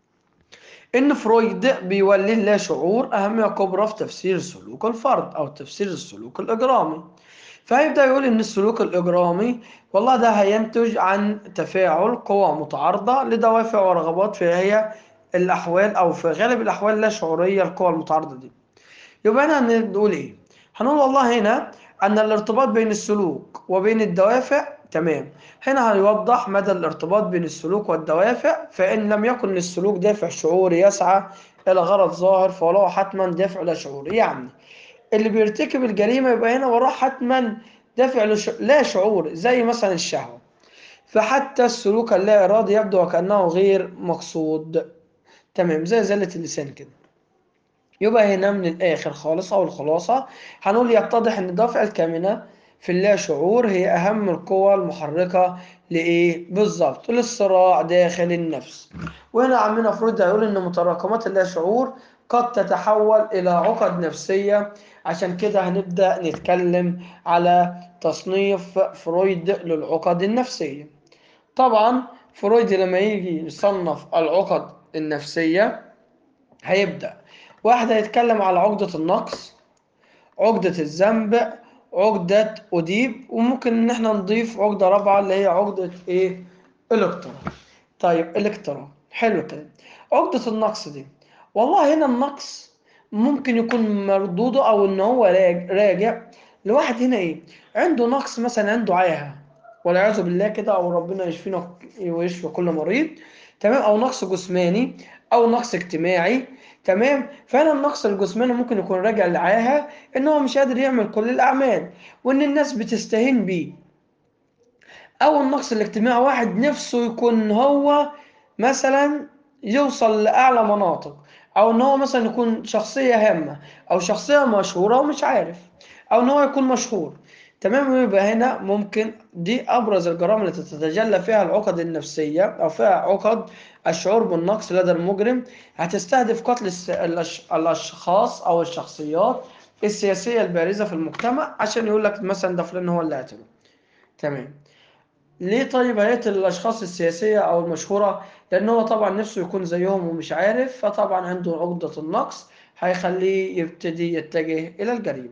إن فرويد بيولي لا شعور أهمية كبرى في تفسير سلوك الفرد أو تفسير السلوك الإجرامي فهيبدأ يقول إن السلوك الإجرامي والله ده هينتج عن تفاعل قوى متعارضة لدوافع ورغبات في هي الأحوال أو في غالب الأحوال لا شعورية القوى المتعارضة دي يبقى هنا هنقول إيه؟ هنقول والله هنا أن الارتباط بين السلوك وبين الدوافع تمام هنا هيوضح مدى الارتباط بين السلوك والدوافع فإن لم يكن للسلوك دافع شعوري يسعى إلى غرض ظاهر فهو حتما دافع لا شعوري يعني اللي بيرتكب الجريمة يبقى هنا وراه حتما دافع لش... لا شعور زي مثلا الشهوة فحتى السلوك اللا إرادي يبدو وكأنه غير مقصود تمام زي زلة اللسان كده يبقى هنا من الآخر خالص أو الخلاصة هنقول يتضح إن الدافع الكامنة في اللا شعور هي أهم القوى المحركة لإيه؟ بالظبط للصراع داخل النفس وهنا عمنا فرويد هيقول إن متراكمات اللا شعور قد تتحول إلى عقد نفسية عشان كده هنبدأ نتكلم على تصنيف فرويد للعقد النفسية طبعا فرويد لما يجي يصنف العقد النفسية هيبدأ واحد هيتكلم على عقدة النقص عقدة الذنب عقدة أديب وممكن إن احنا نضيف عقدة رابعة اللي هي عقدة إيه؟ الإكترا طيب الإكترا حلو كده عقدة النقص دي والله هنا النقص ممكن يكون مردوده او ان هو راجع لواحد هنا ايه عنده نقص مثلا عنده عاهه والعياذ بالله كده او ربنا يشفينا ويشفي كل مريض تمام او نقص جسماني او نقص اجتماعي تمام فهنا النقص الجسماني ممكن يكون راجع لعاهه ان هو مش قادر يعمل كل الاعمال وان الناس بتستهين بيه او النقص الاجتماعي واحد نفسه يكون هو مثلا يوصل لاعلى مناطق او ان هو مثلا يكون شخصيه هامه او شخصيه مشهوره ومش عارف او ان هو يكون مشهور تمام يبقى هنا ممكن دي ابرز الجرائم التي تتجلى فيها العقد النفسيه او فيها عقد الشعور بالنقص لدى المجرم هتستهدف قتل الاشخاص او الشخصيات السياسيه البارزه في المجتمع عشان يقول لك مثلا ده فلان هو اللي قتله تمام ليه طيب هيقتل الأشخاص السياسية أو المشهورة؟ لأن هو طبعا نفسه يكون زيهم ومش عارف فطبعا عنده عقدة النقص هيخليه يبتدي يتجه إلى الجريمة.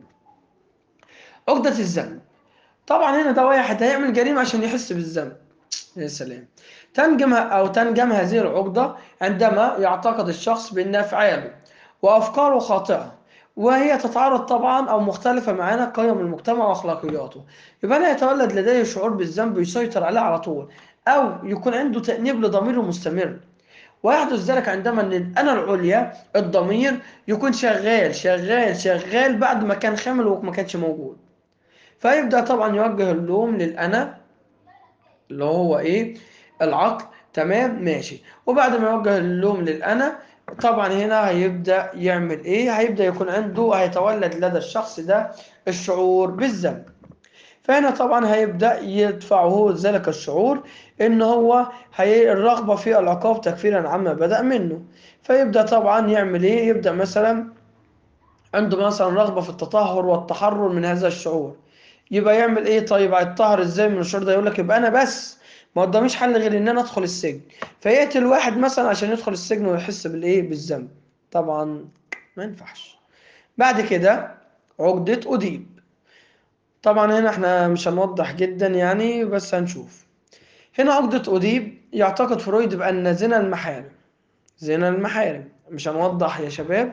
عقدة الذنب طبعا هنا ده واحد هيعمل جريمة عشان يحس بالذنب. يا سلام. تنجم أو تنجم هذه العقدة عندما يعتقد الشخص بأن أفعاله وأفكاره خاطئة وهي تتعارض طبعا او مختلفه معانا قيم المجتمع واخلاقياته يبقى انا يتولد لديه شعور بالذنب يسيطر عليه على طول او يكون عنده تانيب لضميره مستمر ويحدث ذلك عندما ان الانا العليا الضمير يكون شغال شغال شغال بعد ما كان خامل وما كانش موجود فيبدا طبعا يوجه اللوم للانا اللي هو ايه العقل تمام ماشي وبعد ما يوجه اللوم للانا طبعا هنا هيبدأ يعمل ايه هيبدأ يكون عنده هيتولد لدى الشخص ده الشعور بالذنب فهنا طبعا هيبدأ يدفعه ذلك الشعور ان هو هي الرغبة في العقاب تكفيرا عما بدأ منه فيبدأ طبعا يعمل ايه يبدأ مثلا عنده مثلا رغبة في التطهر والتحرر من هذا الشعور يبقى يعمل ايه طيب هيتطهر ازاي من الشعور ده يقول لك يبقى انا بس ما قداميش حل غير ان انا ادخل السجن فيقتل واحد مثلا عشان يدخل السجن ويحس بالايه بالذنب طبعا ما ينفعش بعد كده عقدة أديب طبعا هنا احنا مش هنوضح جدا يعني بس هنشوف هنا عقدة أديب يعتقد فرويد بأن زنا المحارم زنا المحارم مش هنوضح يا شباب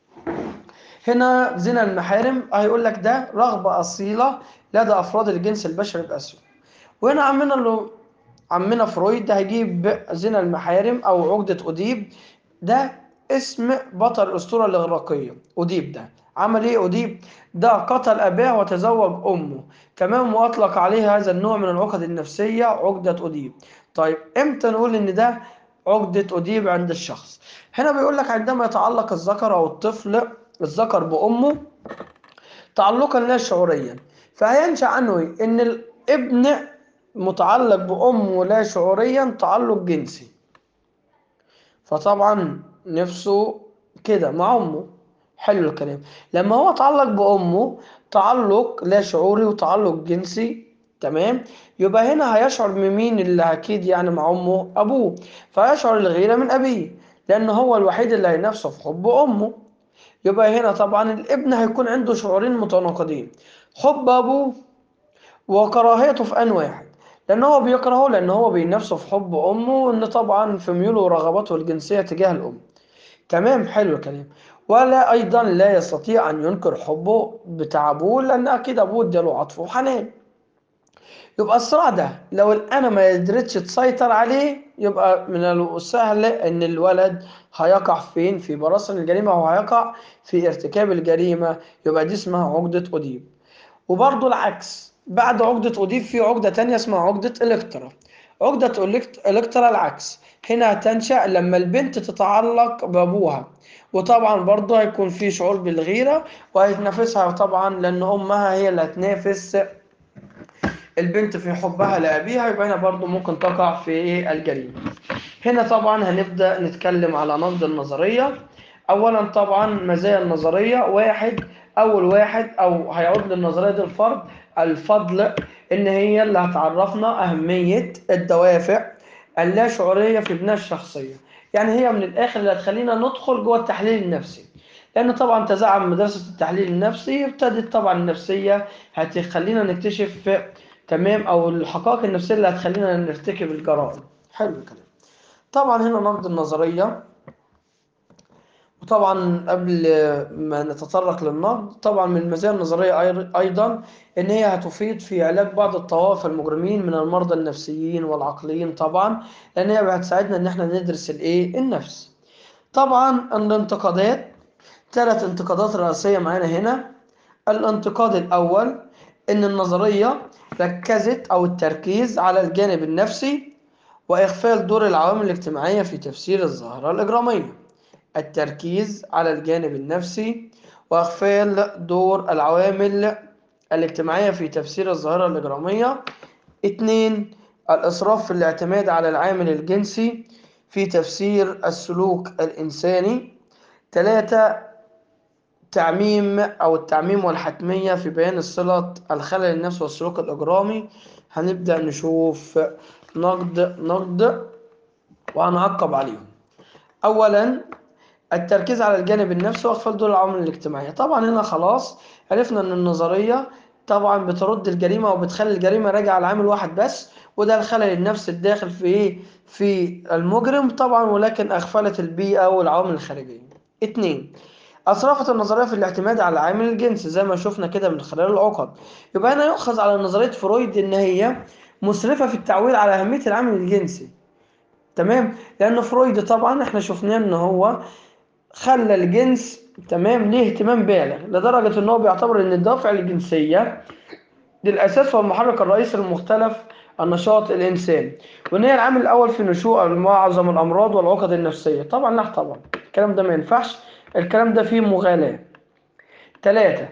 هنا زنا المحارم هيقول لك ده رغبة أصيلة لدى أفراد الجنس البشري بأسره وهنا عمنا له عمنا فرويد هيجيب زنا المحارم او عقدة أديب ده اسم بطل الأسطورة الإغريقية أديب ده عمل ايه أديب ده قتل أباه وتزوج أمه تمام وأطلق عليه هذا النوع من العقد النفسية عقدة أديب طيب امتى نقول ان ده عقدة أديب عند الشخص هنا بيقول لك عندما يتعلق الذكر أو الطفل الذكر بأمه تعلقا لا شعوريا فهينشأ عنه إيه؟ ان الابن متعلق بأمه لا شعوريا تعلق جنسي فطبعا نفسه كده مع أمه حلو الكلام لما هو تعلق بأمه تعلق لا شعوري وتعلق جنسي تمام يبقى هنا هيشعر بمين اللي أكيد يعني مع أمه أبوه فيشعر الغيرة من أبيه لأن هو الوحيد اللي هينافسه في حب أمه يبقى هنا طبعا الابن هيكون عنده شعورين متناقضين حب أبوه وكراهيته في آن واحد لأن هو بيكرهه لأن هو بينافسه في حب أمه وإن طبعا في ميوله ورغباته الجنسية تجاه الأم تمام حلو الكلام ولا أيضا لا يستطيع أن ينكر حبه بتاع أبوه لأن أكيد أبوه اداله عطف وحنان يبقى الصراع ده لو الأنا ما قدرتش تسيطر عليه يبقى من السهل إن الولد هيقع فين في براثن الجريمة وهيقع في ارتكاب الجريمة يبقى دي اسمها عقدة أوديب وبرضه العكس بعد عقدة أوديب في عقدة تانية اسمها عقدة إلكترا عقدة إلكت- إلكترا العكس هنا هتنشأ لما البنت تتعلق بأبوها وطبعا برضه هيكون في شعور بالغيرة وهيتنافسها طبعا لأن أمها هي اللي هتنافس البنت في حبها لأبيها يبقى هنا برضه ممكن تقع في إيه الجريمة هنا طبعا هنبدأ نتكلم على نقد النظرية أولا طبعا مزايا النظرية واحد أول واحد أو هيعود للنظرية دي الفرد الفضل إن هي اللي هتعرفنا أهمية الدوافع اللا شعورية في بناء الشخصية يعني هي من الآخر اللي هتخلينا ندخل جوه التحليل النفسي لأن طبعا تزعم مدرسة التحليل النفسي ابتدت طبعا النفسية هتخلينا نكتشف تمام أو الحقائق النفسية اللي هتخلينا نرتكب الجرائم حلو الكلام طبعا هنا نقد النظرية وطبعا قبل ما نتطرق للنقد طبعا من المزايا النظرية أير- أيضا إن هي هتفيد في علاج بعض الطوائف المجرمين من المرضى النفسيين والعقليين طبعا لأن هي هتساعدنا إن احنا ندرس الإيه النفس طبعا الانتقادات ثلاث انتقادات رئيسية معانا هنا الانتقاد الأول إن النظرية ركزت أو التركيز على الجانب النفسي وإغفال دور العوامل الاجتماعية في تفسير الظاهرة الإجرامية التركيز على الجانب النفسي وإغفال دور العوامل الاجتماعية في تفسير الظاهرة الإجرامية اتنين الإسراف في الاعتماد على العامل الجنسي في تفسير السلوك الإنساني ثلاثة تعميم أو التعميم والحتمية في بيان الصلة الخلل النفسي والسلوك الإجرامي هنبدأ نشوف نقد نقد وهنعقب عليهم أولا التركيز على الجانب النفسي واغفال دور العوامل الاجتماعية طبعا هنا خلاص عرفنا ان النظرية طبعا بترد الجريمة وبتخلي الجريمة راجعة على عامل واحد بس وده الخلل النفسي الداخل في ايه في المجرم طبعا ولكن اغفلت البيئة والعوامل الخارجية اتنين أسرفت النظرية في الاعتماد على عامل الجنس زي ما شفنا كده من خلال العقد يبقى هنا يؤخذ على نظرية فرويد إن هي مسرفة في التعويل على أهمية العامل الجنسي تمام لأن فرويد طبعا احنا شفناه إن هو خلى الجنس تمام ليه اهتمام بالغ لدرجة إن هو بيعتبر إن الدوافع الجنسية دي الأساس والمحرك الرئيسي لمختلف النشاط الإنساني وإن هي العامل الأول في نشوء معظم الأمراض والعقد النفسية طبعا لا طبعا الكلام ده ما ينفعش الكلام ده فيه مغالاة ثلاثة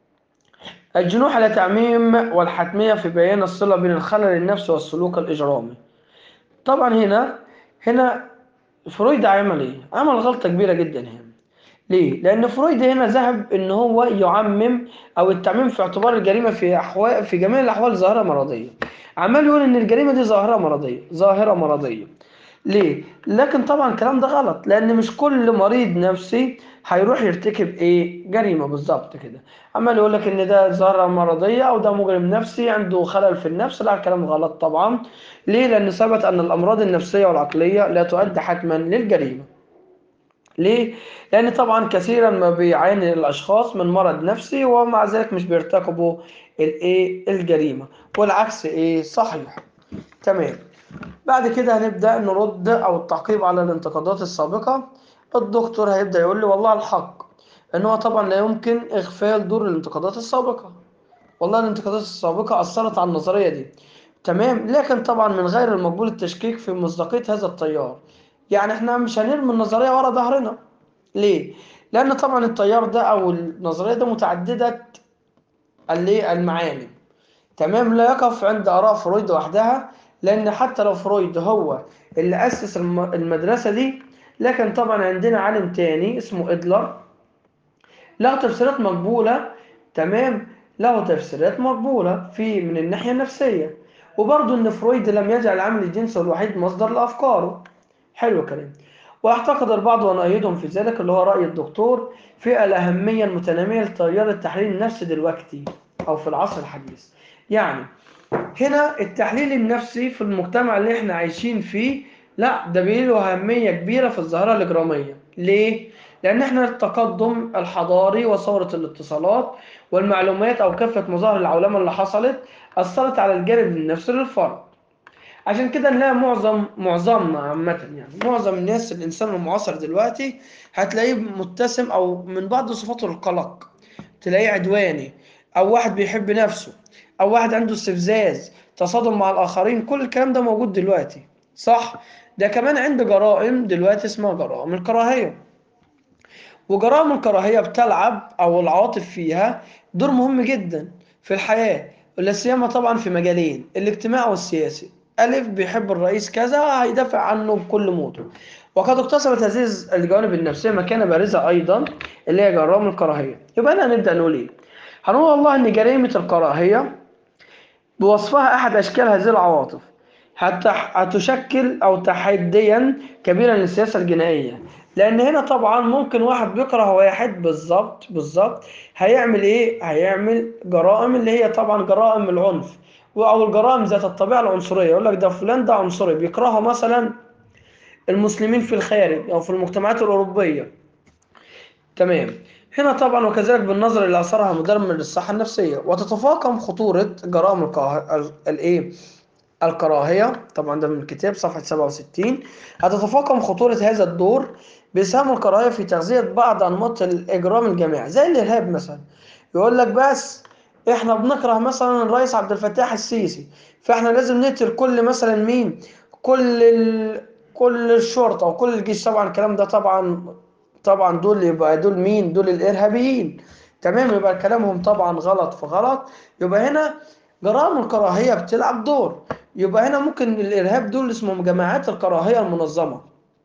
الجنوح على تعميم والحتمية في بيان الصلة بين الخلل النفسي والسلوك الإجرامي طبعا هنا هنا فرويد عمل ايه؟ عمل غلطة كبيرة جدا هنا ليه؟ لأن فرويد هنا ذهب إن هو يعمم أو التعميم في اعتبار الجريمة في أحوال في جميع الأحوال ظاهرة مرضية. عمال يقول إن الجريمة دي ظاهرة مرضية، ظاهرة مرضية. ليه؟ لكن طبعا الكلام ده غلط لأن مش كل مريض نفسي هيروح يرتكب إيه؟ جريمة بالظبط كده. عمال يقول لك إن ده ظاهرة مرضية أو ده مجرم نفسي عنده خلل في النفس، لا الكلام غلط طبعا. ليه؟ لأن ثبت أن الأمراض النفسية والعقلية لا تؤدي حتما للجريمة. ليه؟ لأن طبعا كثيرا ما بيعاني الأشخاص من مرض نفسي ومع ذلك مش بيرتكبوا الإيه الجريمة والعكس إيه صحيح تمام بعد كده هنبدأ نرد أو التعقيب على الانتقادات السابقة الدكتور هيبدأ يقول لي والله الحق إن هو طبعا لا يمكن إغفال دور الانتقادات السابقة والله الانتقادات السابقة أثرت على النظرية دي تمام لكن طبعا من غير المقبول التشكيك في مصداقية هذا التيار يعني احنا مش هنرمي النظرية ورا ظهرنا ليه؟ لأن طبعا التيار ده أو النظرية ده متعددة الايه المعالم تمام لا يقف عند آراء فرويد وحدها لأن حتى لو فرويد هو اللي أسس الم- المدرسة دي لكن طبعا عندنا عالم تاني اسمه إدلر له تفسيرات مقبولة تمام له تفسيرات مقبولة في من الناحية النفسية وبرضه إن فرويد لم يجعل عامل الجنس الوحيد مصدر لأفكاره حلو كلام واعتقد البعض وأنا أيدهم في ذلك اللي هو رأي الدكتور في الأهمية المتنامية لتيار التحليل النفسي دلوقتي أو في العصر الحديث يعني هنا التحليل النفسي في المجتمع اللي احنا عايشين فيه لا ده بيله أهمية كبيرة في الظاهرة الإجرامية ليه؟ لأن احنا التقدم الحضاري وثورة الاتصالات والمعلومات أو كافة مظاهر العولمة اللي حصلت أثرت على الجانب النفسي للفرد عشان كده نلاقي معظم معظمنا عامة يعني معظم الناس الإنسان المعاصر دلوقتي هتلاقيه متسم أو من بعض صفاته القلق تلاقيه عدواني أو واحد بيحب نفسه أو واحد عنده استفزاز تصادم مع الآخرين كل الكلام ده موجود دلوقتي صح ده كمان عنده جرائم دلوقتي اسمها جرائم الكراهية وجرائم الكراهية بتلعب أو العواطف فيها دور مهم جدا في الحياة ولا سيما طبعا في مجالين الاجتماعي والسياسي ألف بيحب الرئيس كذا هيدافع عنه بكل موته وقد اكتسبت هذه الجوانب النفسية مكانة بارزة أيضا اللي هي جرائم الكراهية يبقى أنا هنبدأ نقول إيه؟ هنقول والله إن جريمة الكراهية بوصفها أحد أشكال هذه العواطف حتى هتشكل أو تحديا كبيرا للسياسة الجنائية لأن هنا طبعا ممكن واحد بيكره واحد بالظبط بالظبط هيعمل إيه؟ هيعمل جرائم اللي هي طبعا جرائم العنف أو الجرائم ذات الطبيعة العنصرية يقول لك ده فلان ده عنصري بيكرهه مثلا المسلمين في الخارج أو في المجتمعات الأوروبية تمام هنا طبعا وكذلك بالنظر إلى أثرها مدمر للصحة النفسية وتتفاقم خطورة جرائم الكاه... الإيه؟ الكراهية طبعا ده من الكتاب صفحة 67 هتتفاقم خطورة هذا الدور بسهم الكراهية في تغذية بعض أنماط الإجرام الجماعي زي الإرهاب مثلا يقول لك بس إحنا بنكره مثلا الرئيس عبد الفتاح السيسي فإحنا لازم نقتل كل مثلا مين كل ال... كل الشرطة وكل الجيش طبعا الكلام ده طبعا طبعا دول يبقى دول مين دول الإرهابيين تمام يبقى كلامهم طبعا غلط في غلط يبقى هنا جرائم الكراهية بتلعب دور يبقى هنا ممكن الإرهاب دول اسمهم جماعات الكراهية المنظمة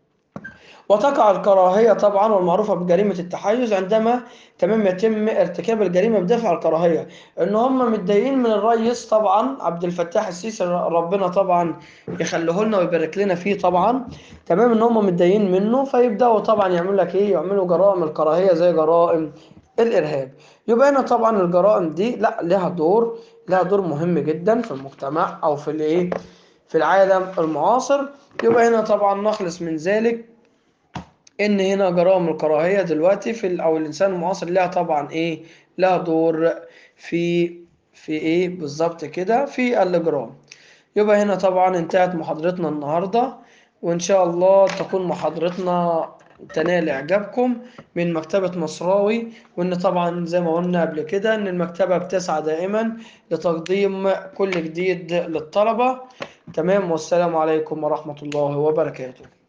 وتقع الكراهية طبعا والمعروفة بجريمة التحيز عندما تمام يتم ارتكاب الجريمة بدافع الكراهية ان هم متضايقين من الرئيس طبعا عبد الفتاح السيسي ربنا طبعا يخليه لنا ويبارك لنا فيه طبعا تمام ان هم متضايقين منه فيبداوا طبعا يعملوا لك ايه يعملوا جرائم الكراهية زي جرائم الارهاب يبقى هنا طبعا الجرائم دي لا لها دور لها دور مهم جدا في المجتمع او في الايه في العالم المعاصر يبقى هنا طبعا نخلص من ذلك ان هنا جرائم الكراهيه دلوقتي في او الانسان المعاصر لها طبعا ايه لها دور في في ايه بالظبط كده في الاجرام يبقى هنا طبعا انتهت محاضرتنا النهارده وان شاء الله تكون محاضرتنا تنال اعجابكم من مكتبة مصراوي وان طبعا زي ما قلنا قبل كده ان المكتبة بتسعى دائما لتقديم كل جديد للطلبة تمام والسلام عليكم ورحمة الله وبركاته